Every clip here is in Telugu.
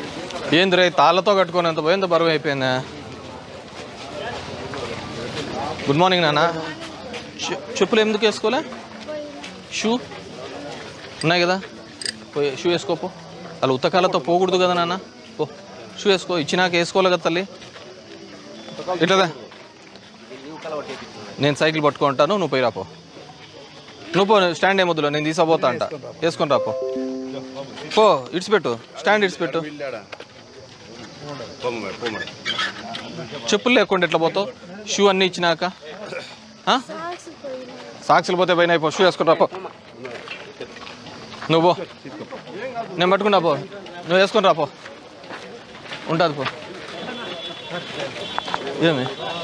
ఏంది రే తాళ్ళతో కట్టుకొని ఎంత పోయిందో బరువు అయిపోయిందా గుడ్ మార్నింగ్ నాన్న చె- చెప్పులు ఎందుకు వేసుకోలే షూ ఉన్నాయి కదా పోయి షూ వేసుకోపో అలా ఉత్తకాలతో పోకూడదు కదా నాన్న పో షూ వేసుకో ఇచ్చినాక వేసుకోవాలి కదా తల్లి ఇట్లదా నేను సైకిల్ పట్టుకుంటాను నువ్వు పోయి రాపో నువ్వు పో స్టాండ్ ఏమొద్దులో నేను తీసుకుపోతా అంట వేసుకొని రాపో పో ఇడిచిపెట్టు స్టాండ్ ఇడిచిపెట్టు చెప్పులు లేకుండా ఎట్లా పోతావు షూ అన్నీ ఇచ్చినాక ఆ? సాక్సులు పోతే పైన అయిపో షూ వేసుకుని రాపో నువ్వు పో నేను పట్టుకున్నా పో నువ్వు వేసుకొని రాపో ఉంటుంది పో ఏమి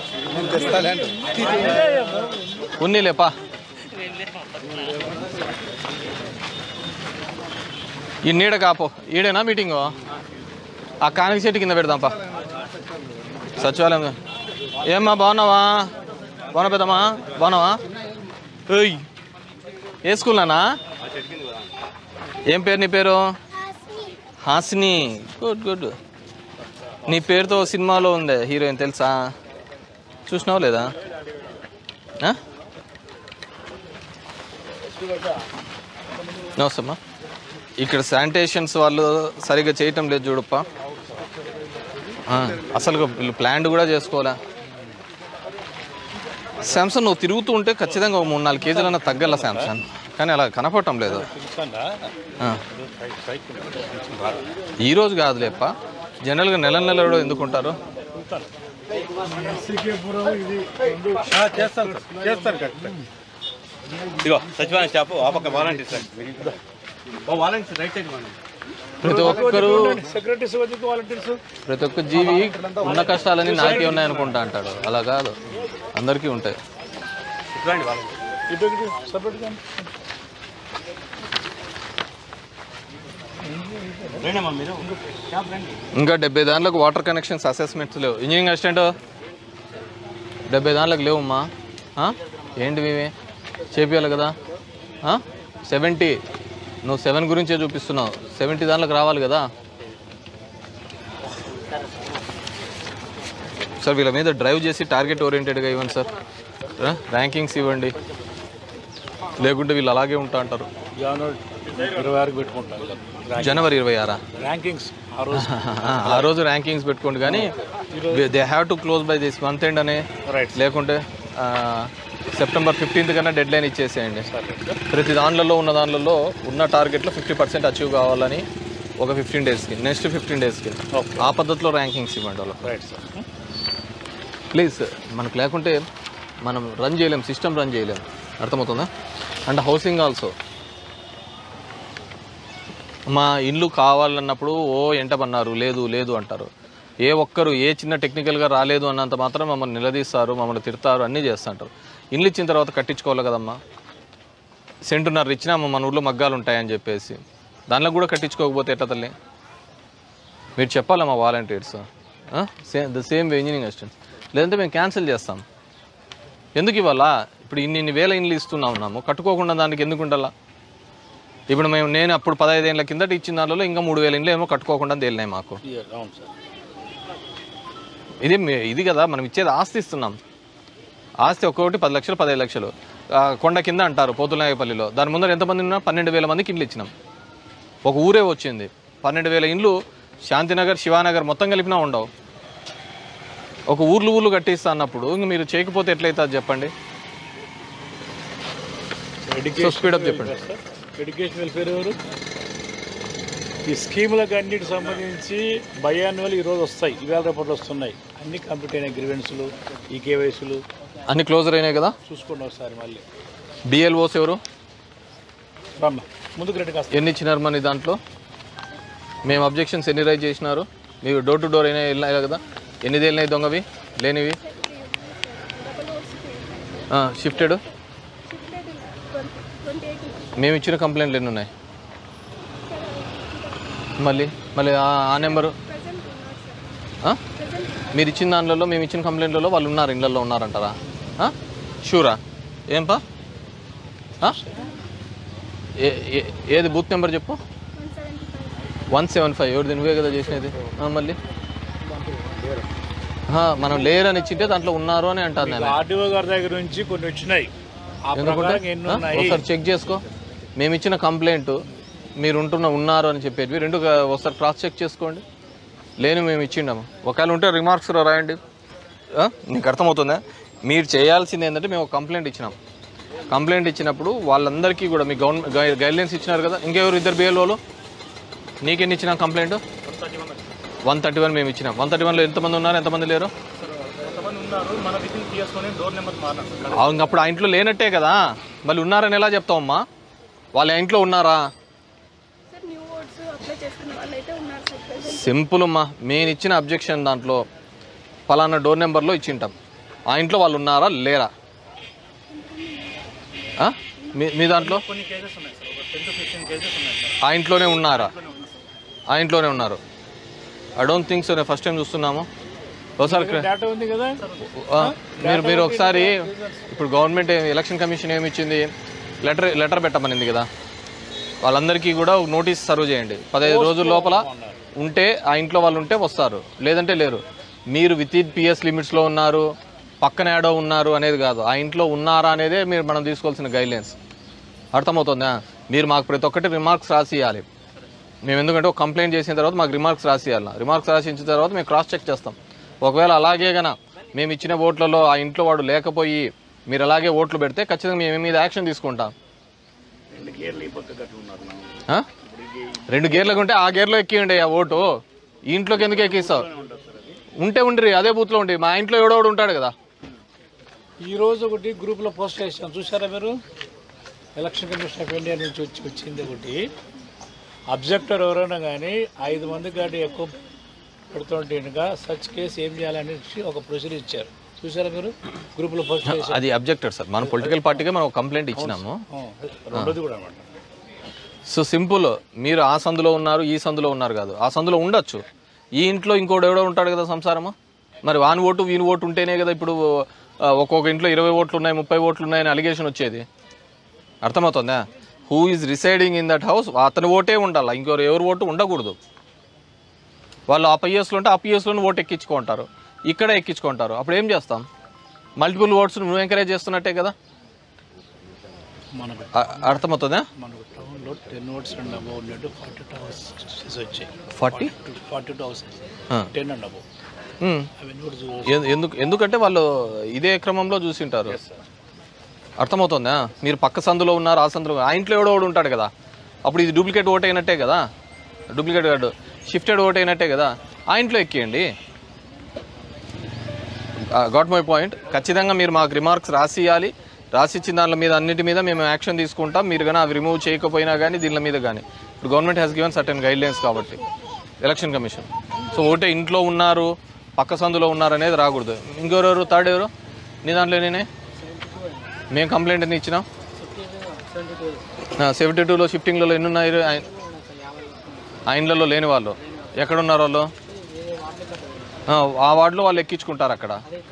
ఉన్నీలేపా ఈ నీడ కాపో ఈడేనా మీటింగు ఆ కానికి చెట్టు కింద పెడదాంపా సచివాలయం ఏమ్మా బాగున్నావా బాగున్నా పెద్దమ్మా బాగున్నావా ఏయ్ ఏ స్కూల్ నానా ఏం పేరు నీ పేరు హాసిని గుడ్ గుడ్ నీ పేరుతో సినిమాలో ఉంది హీరోయిన్ తెలుసా చూసినావు లేదా ఆ? నమస్తే అమ్మా ఇక్కడ శానిటేషన్స్ వాళ్ళు సరిగ్గా చేయటం లేదు చూడప్ప ఆ, అసలు వీళ్ళు ప్లాన్ కూడా చేసుకోవాలా శాంసంగ్ నువ్వు తిరుగుతూ ఉంటే ఖచ్చితంగా ఒక మూడు నాలుగు కేజీలన్నా తగ్గల శాంసంగ్ కానీ అలా కనపడటం లేదు ఆ. ఈ రోజు కాదులేప్ప జనరల్గా నెల నెల కూడా ఎందుకుంటారు చేస్తారు చేస్తారు ఇదిగో సచివాలయం స్టాఫ్ ఆ పక్క వాలంటీర్ సార్ ఓ వాలంటీర్ రైట్ సైడ్ మనం ప్రతి ఒక్కరు సెక్రటరీస్ వద్దకు వాలంటీర్స్ ప్రతి ఒక్క జీవి ఉన్న కష్టాలని నాకే ఉన్నాయి అనుకుంటా అంటాడు అలా కాదు అందరికీ ఉంటాయి ఇట్లాంటి వాలంటీర్ ఇటు ఇటు సపరేట్ గా రండమ్మా మీరు స్టాఫ్ రండి ఇంకా డెబ్బై దాంట్లకు వాటర్ కనెక్షన్స్ అసెస్మెంట్స్ లేవు ఇంజనీరింగ్ అసిస్టెంట్ డెబ్బై దాంట్లకు లేవమ్మా ఆ? ఏంటివి ఇవి చేపియాలి కదా సెవెంటీ నువ్వు సెవెన్ గురించే చూపిస్తున్నావు సెవెంటీ దాంట్లకు రావాలి కదా సార్ వీళ్ళ మీద డ్రైవ్ చేసి టార్గెట్ ఓరియంటెడ్గా ఇవ్వండి సార్ ఆ? ర్యాంకింగ్స్ ఇవ్వండి లేకుంటే వీళ్ళు అలాగే ఉంటా అంటారు జనవరి ఇరవై ఆరుకి పెట్టుకుంటాం జనవరి ఇరవై ఆరా ర్యాంకింగ్స్ ఆ రోజు ఆ రోజు ర్యాంకింగ్స్ పెట్టుకోండి కానీ they have to close by this month end అనే రైట్ లేకుంటే ఆ, సెప్టెంబర్ ఫిఫ్టీన్త్ కన్నా డెడ్ లైన్ ఇచ్చేసేయండి ప్రతి దాంట్లో ఉన్న దాంట్లో ఉన్న టార్గెట్లో ఫిఫ్టీ పర్సెంట్ అచీవ్ కావాలని ఒక ఫిఫ్టీన్ డేస్కి నెక్స్ట్ ఫిఫ్టీన్ డేస్కి Okay. ఆ పద్ధతిలో ర్యాంకింగ్స్ ఇవ్వండి వాళ్ళకి రైట్ సార్ ప్లీజ్ మనకు లేకుంటే మనం రన్ చేయలేం సిస్టమ్ రన్ చేయలేం అర్థమవుతుందా అండ్ హౌసింగ్ ఆల్సో మా ఇల్లు కావాలన్నప్పుడు ఓ ఎంటబన్నారు లేదు లేదు అంటారు ఏ ఒక్కరు ఏ చిన్న టెక్నికల్గా రాలేదు అన్నంత మాత్రం మమ్మల్ని నిలదీస్తారు మమ్మల్ని తిడతారు అన్నీ చేస్తుంటారు ఇల్లు ఇచ్చిన తర్వాత కట్టించుకోవాలి కదమ్మా సెంటున్నర ఇచ్చినా మన ఊర్లో మగ్గాలు ఉంటాయని చెప్పేసి దానిలో కూడా కట్టించుకోకపోతే ఎట్లా తల్లి మీరు చెప్పాలమ్మా volunteers same the same way engineering assistants లేదంటే మేము క్యాన్సిల్ చేస్తాం ఎందుకు ఇవ్వాలా ఇప్పుడు ఇన్ని ఇన్ని వేల ఇండ్లు ఇస్తున్నా ఉన్నాము కట్టుకోకుండా దానికి ఎందుకు ఉండాలా ఇప్పుడు మేము నేను అప్పుడు పదహైదేళ్ళ కిందట ఇచ్చిన దానిలో ఇంకా మూడు వేల ఇండ్లు ఏమో కట్టుకోకుండా తేలినాయి మాకు అవును సార్ ఇది మే- ఇది కదా మనం ఇచ్చేది ఆస్తి ఇస్తున్నాం ఆస్తి ఒక్కొక్కటి పది లక్షలు పదిహేను లక్షలు ఆ, కొండ కింద అంటారు పోతులనాయపల్లిలో దాని ముందర ఎంతమంది ఉన్నా పన్నెండు వేల మందికి ఇండ్లు ఇచ్చినాం ఒక ఊరే వచ్చింది పన్నెండు వేల ఇండ్లు శాంతినగర్ శివానగర్ మొత్తం కలిపినా ఉండవు ఒక ఊర్లు ఊర్లు కట్టిస్తా అన్నప్పుడు ఇంక మీరు చేయకపోతే ఎట్లయితే చెప్పండి సో స్పీడ్ అప్ చెప్పండి ఎడ్యుకేషన్ వెల్ఫేర్ ఎవరు ఈ స్కీములకు అన్నిటికి సంబంధించి బయాన్యువల్ ఈరోజు వస్తాయి ఇవాళ రేపట్లో వస్తున్నాయి అన్ని కంప్లీట్ అయిన గ్రివెన్సులు ఈ కేవైసీలు అన్ని క్లోజర్ అయినాయి కదా చూసుకోండి ఒకసారి మళ్ళీ బిఎల్ఓస్ ఎవరు రమ్మ ముందుకు రండి కాస్త ఎన్ని ఇచ్చినారు మన దాంట్లో మేము అబ్జెక్షన్స్ ఎన్ని రైజ్ చేసినారు మీరు డోర్ టు డోర్ అయినా వెళ్ళినాయి కదా ఎన్ని తేలినాయి దొంగవి లేనివి షిఫ్టెడ్ మేము ఇచ్చిన కంప్లైంట్లు ఎన్ని ఉన్నాయి మళ్ళీ మళ్ళీ ఆ- ఆ నెంబరు ఆ? మీరు ఇచ్చిన దాంట్లో మేము ఇచ్చిన కంప్లైంట్లలో వాళ్ళు ఉన్నారు ఇళ్ళల్లో ఉన్నారంటారా ఆ? షూరా ఏంపా ఆ? ఏ ఏ- ఏది బూత్ నెంబర్ చెప్పు వన్ సెవెన్ ఫైవ్ ఎవరు నువ్వే కదా చేసినది ఆ, మళ్ళీ ఆ, మనం లేరని ఇచ్చింటే దాంట్లో ఉన్నారు అని అంటాను నేను ఆర్డీఓ గారి దగ్గర నుంచి కొన్ని వచ్చినాయి ఆ ఎందుకంటే ప్రకారం ఎన్ని ఆ, ఉన్నాయి ఒకసారి చెక్ చేసుకో మేము ఇచ్చిన కంప్లైంట్ మీరు ఉంటున్న ఉన్నారు అని చెప్పేది రెండు గా- ఒకసారి క్రాస్ చెక్ చేసుకోండి లేని మేము ఇచ్చిండాము ఒకవేళ ఉంటే రిమార్క్స్ రాయండి ఆ, నీకు అర్థమవుతుందా మీరు చేయాల్సింది ఏంటంటే మేము ఒక కంప్లైంట్ ఇచ్చినాం కంప్లైంట్ ఇచ్చినప్పుడు వాళ్ళందరికీ కూడా మీ గవర్నమెంట్ గైడ్లైన్స్ ఇచ్చినారు కదా ఇంకెవరు ఇద్దరు బిఎల్ఓలు నీకెన్ని ఇచ్చినాం కంప్లైంట్ వన్ థర్టీ వన్ మేము ఇచ్చినాం వన్ థర్టీ వన్లో ఎంతమంది ఉన్నారు ఎంతమంది లేరు కొంతమంది ఉన్నారు మన విధిని తీసుకొని డోర్ నెంబర్ మారినారు అవును అప్పుడు ఆ ఇంట్లో లేనట్టే కదా మళ్ళీ ఉన్నారని ఎలా చెప్తావమ్మా వాళ్ళ ఆ ఇంట్లో ఉన్నారా సార్ న్యూ ఓట్స్ అప్లై చేసుకున్న వాళ్ళు అయితే ఉన్నారు సార్ ప్రెసెంట్ సింపుల్ అమ్మా మేము ఇచ్చిన అబ్జెక్షన్ దాంట్లో పలానా డోర్ నెంబర్లో ఇచ్చింటాం ఆ ఇంట్లో వాళ్ళు ఉన్నారా లేరా ఆ? మీ మీ దాంట్లో కొన్ని కేసెస్ ఉన్నాయి సార్ ఒక టెన్ టు ఫిఫ్టీన్ కేసెస్ ఉన్నాయి సార్ ఆ ఇంట్లోనే ఉన్నారా ఆ ఇంట్లోనే ఉన్నారు ఐ డోంట్ థింక్ సో నేను ఫస్ట్ టైం చూస్తున్నాము ఒకసారి ఇక్కడ- డేటా ఉంది కదా ఆ, మీరు మీరు ఒకసారి ఇప్పుడు గవర్నమెంట్ ఏ- ఎలక్షన్ కమిషన్ ఏమి ఇచ్చింది లెటర్ లెటర్ పెట్టమనింది కదా వాళ్ళందరికీ కూడా ఒక నోటీస్ సర్వ్ చేయండి పదహైదు రోజుల లోపల ఉంటే ఆ ఇంట్లో వాళ్ళు ఉంటే వస్తారు లేదంటే లేరు మీరు విత్ ఇన్ పిఎస్ లిమిట్స్లో ఉన్నారు పక్కన ఏడో ఉన్నారు అనేది కాదు ఆ ఇంట్లో ఉన్నారా అనేదే మీరు మనం తీసుకోవాల్సిన గైడ్లైన్స్ అర్థమవుతుందా మీరు మాకు ప్రతి ఒక్కటి రిమార్క్స్ రాసి ఇవ్వాలి మేము ఎందుకంటే ఒక కంప్లైంట్ చేసిన తర్వాత మాకు రిమార్క్స్ రాసి ఇవ్వాలి రిమార్క్స్ రాసి ఇచ్చిన తర్వాత మేము క్రాస్ చెక్ చేస్తాం ఒకవేళ అలాగే గన మేము ఇచ్చిన ఓట్లలో ఆ ఇంట్లో వాడు లేకపోయి మీరు అలాగే ఓట్లు పెడితే ఖచ్చితంగా మేము మీ మీద యాక్షన్ తీసుకుంటాం రెండు గేర్లు ఈ పక్క గట్ల ఉన్నారు ఆ? రెండు గేర్లకు ఉంటే ఆ గేర్లో ఎక్కియండి ఆ ఓటు ఈ ఇంట్లోకి ఎందుకు ఎక్కిస్తావు ఉంటే ఉండ్రి అదే బూత్లో ఉండి మా ఇంట్లో ఎవడోడు ఉంటాడు కదా ఈ రోజు ఒకటి గ్రూప్లో పోస్ట్ చేసాం చూసారా మీరు ఎలక్షన్ కమిషన్ ఆఫ్ ఇండియా నుంచి వచ్చి వచ్చింది ఒకటి అబ్జెక్టర్ ఎవరైనా కానీ ఐదు మంది కంటే ఎక్కువ పెడుతుంటేనుగా సచ్ కేసు ఏం చేయాలని ఒక ప్రొసీజర్ ఇచ్చారు చూసారా మీరు గ్రూప్లో పోస్ట్ చేశారు అది అబ్జెక్టెడ్ సార్ మన పొలిటికల్ పార్టీగా మనం కంప్లైంట్ ఇచ్చినాము ఆ, రెండోది కూడా అనమాట సో సింపుల్ మీరు ఆ సందులో ఉన్నారు ఈ సందులో ఉన్నారు కాదు ఆ సందులో ఉండొచ్చు ఈ ఇంట్లో ఇంకోటి ఎవడో ఉంటాడు కదా సంసారము మరి వాని ఓటు వీని ఓటు ఉంటేనే కదా ఇప్పుడు ఆ, ఒక్కొక్క ఇంట్లో ఇరవై ఓట్లు ఉన్నాయి ముప్పై ఓట్లు ఉన్నాయని అలిగేషన్ వచ్చేది అర్థమవుతుందా who is residing in that house అతని ఓటే ఉండాలి ఇంకొకరు ఎవరు ఓటు ఉండకూడదు వాళ్ళు ఆ పిఎస్లో ఉంటే ఆ పిఎస్లోనే ఓటు ఎక్కించుకుంటారు ఇక్కడ ఎక్కించుకుంటారు అప్పుడు ఏం చేస్తాం మల్టిపుల్ ఓట్స్ నువ్వు ఎంకరేజ్ చేస్తున్నట్టే కదా మనకు అ- అర్థమవుతుందా మనకు టౌన్లో టెన్ ఓట్స్ అండ్ అబౌవ్ ఉన్నట్టు ఫార్టీ టూ హౌసెస్ వచ్చాయి forty forty two houses ten and above అవన్నీ కూడా చూ ఎ- ఎందుకు ఎందుకంటే వాళ్ళు ఇదే క్రమంలో చూసింటారు అర్థమవుతుందా మీరు పక్క సందులో ఉన్నారు ఆ సందులో ఆ ఇంట్లో ఎవడో ఒకడు ఉంటాడు కదా అప్పుడు ఇది డూప్లికేట్ ఓట్ అయినట్టే కదా డూప్లికేట్ కార్డు షిఫ్టెడ్ ఓట్ అయినట్టే కదా ఆ ఇంట్లో ఎక్కియండి గాట్ మై పాయింట్ ఖచ్చితంగా మీరు మాకు రిమార్క్స్ రాసి ఇవ్వాలి రాసి ఇచ్చిన దాని మీద అన్నిటి మీద మేము యాక్షన్ తీసుకుంటాం మీరు కానీ అవి రిమూవ్ చేయకపోయినా కానీ దీని మీద కానీ ఇప్పుడు government has given certain guidelines కాబట్టి ఎలక్షన్ కమిషన్ సో ఒకటే ఇంట్లో ఉన్నారు పక్క సందులో ఉన్నారు అనేది రాకూడదు ఇంకెవరెవరు థర్డ్ ఎవరు నీ దాంట్లో నేనే మేము కంప్లైంట్ ఎన్ని ఇచ్చినాం సెవెంటీ టూలో షిఫ్టింగ్లలో ఎన్ని ఉన్నాయి ఆ- ఆ ఇండ్లలో లేని వాళ్ళు ఎక్కడ ఉన్నారు వాళ్ళు ఆ, ఆ వార్డులో వాళ్ళు ఎక్కించుకుంటారు అక్కడ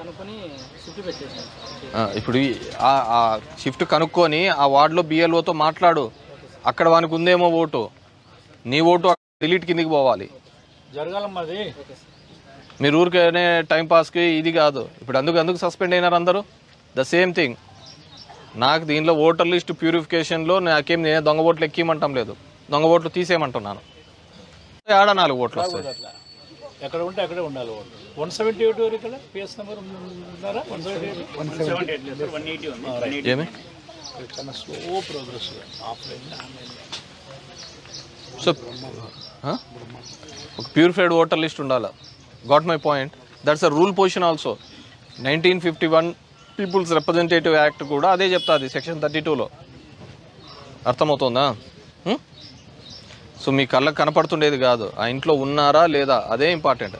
ఆ, ఇప్పుడు ఈ- ఆ- ఆ షిఫ్ట్ కనుక్కొని ఆ వార్డులో బిఎల్ఓతో మాట్లాడు అక్కడ వానికి ఉందేమో ఓటు నీ ఓటు డిలీట్ కిందికి పోవాలి జరగాలమ్మా అది మీరు ఊరికేనే టైం పాస్కి ఇది కాదు ఇప్పుడు అందుకు అందుకు సస్పెండ్ అయినారు అందరూ ద సేమ్ థింగ్ నాకు దీనిలో ఓటర్ లిస్ట్ ప్యూరిఫికేషన్లో నాకేం నేను దొంగ ఓట్లు ఎక్కియమంటాం లేదు దొంగ ఓట్లు తీసేయమంటున్నాను ఆడ నాలుగు ఓట్లు వస్తాయి అట్లా ఎక్కడ ఉంటే అక్కడే ఉండాలి ఓటు వన్ సెవెంటీ ఎయిట్ వరకు ఇక్కడ పిఎస్ నెంబర్ ఉన్నారా one seventy eight one seventy eight one eighty ఉంది ఏమి చాలా slow progress offline online so ఆ? ఒక ప్యూరిఫైడ్ ఓటర్ లిస్ట్ ఉండాలి got my point that's a rule position also nineteen fifty one people's representative act కూడా అదే చెప్తాది సెక్షన్ థర్టీ టూలో అర్థమవుతుందా హ్మ్? సో మీ కళ్ళకు కనపడుతుండేది కాదు ఆ ఇంట్లో ఉన్నారా లేదా అదే ఇంపార్టెంట్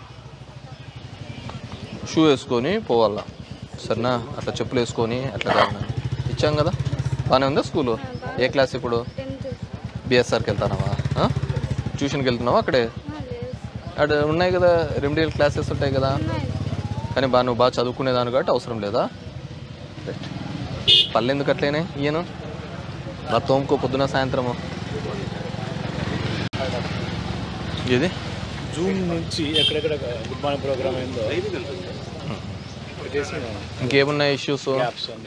షూ వేసుకొని పోవాలా సరేనా అట్లా చెప్పులు వేసుకొని అట్లా కాదు ఇచ్చాం కదా బాగానే ఉందా స్కూలు ఏ క్లాస్ ఇప్పుడు టెన్త్ బిఎస్ఆర్కి వెళ్తానవా ఆ? ట్యూషన్కి వెళ్తున్నావా అక్కడే లేదు అక్కడ ఉన్నాయి కదా రెమెడియల్ క్లాసెస్ ఉంటాయి కదా ఉన్నాయి కానీ బాగా నువ్వు బాగా చదువుకునేదాన్ని కాబట్టి అవసరం లేదా రైట్ పళ్ళు ఎందుకు అట్లేనే ఈయన నా తోముకో పొద్దున సాయంత్రము ఇది జూమ్ నుంచి ఎక్కడెక్కడ గుడ్ మార్నింగ్ ప్రోగ్రామ్ అయిందో పెట్టేసి ఇంకేమున్నాయి ఇష్యూస్ యాప్స్ అన్ని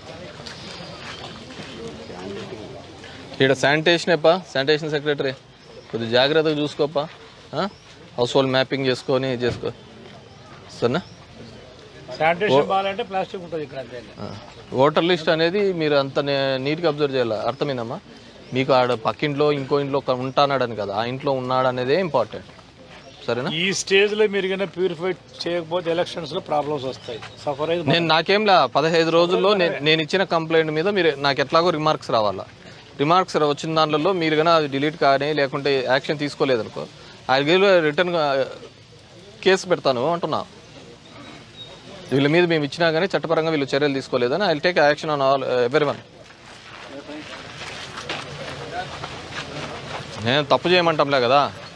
ఇక్కడ శానిటేషన్ అప్ప శానిటేషన్ సెక్రటరీ కొద్దిగా జాగ్రత్తగా చూసుకోపా హౌస్ హోల్డ్ మ్యాపింగ్ చేసుకొని చేసుకో సరేనా శానిటేషన్ బాగాలంటే ప్లాస్టిక్ ఉంటుంది ఇక్కడ అంతే ఓటర్ లిస్ట్ అనేది మీరు అంత నే- నీట్గా అబ్జర్వ్ చేయాలి అర్థమైందమ్మా మీకు ఆడ పక్కింట్లో ఇంకో ఇంట్లో ఒక ఉంటానాడని కదా ఆ ఇంట్లో ఉన్నాడు అనేదే ఇంపార్టెంట్ సరేనా ఈ స్టేజ్ లో మీరు కన్నా ప్యూరిఫై చేయకపోతే ఎలక్షన్స్ లో ప్రాబ్లమ్స్ వస్తాయి సఫర్ అయితే నేను నాకేం లే పదహైదు రోజుల్లో నేను నేను ఇచ్చిన కంప్లైంట్ మీద మీరు నాకు ఎట్లాగో రిమార్క్స్ రావాలా రిమార్క్స్ వచ్చిన దాంట్లో మీరు కానీ అది డిలీట్ కానీ లేకుంటే యాక్షన్ తీసుకోలేదనుకో ఐ గివ్ రిటర్న్ కేసు పెడతాను అంటున్నా వీళ్ళ మీద మేము ఇచ్చినా కానీ చట్టపరంగా వీళ్ళు చర్యలు తీసుకోలేదని I take action on all ఎవరి వన్ నేను తప్పు చేయమంటాంలే కదా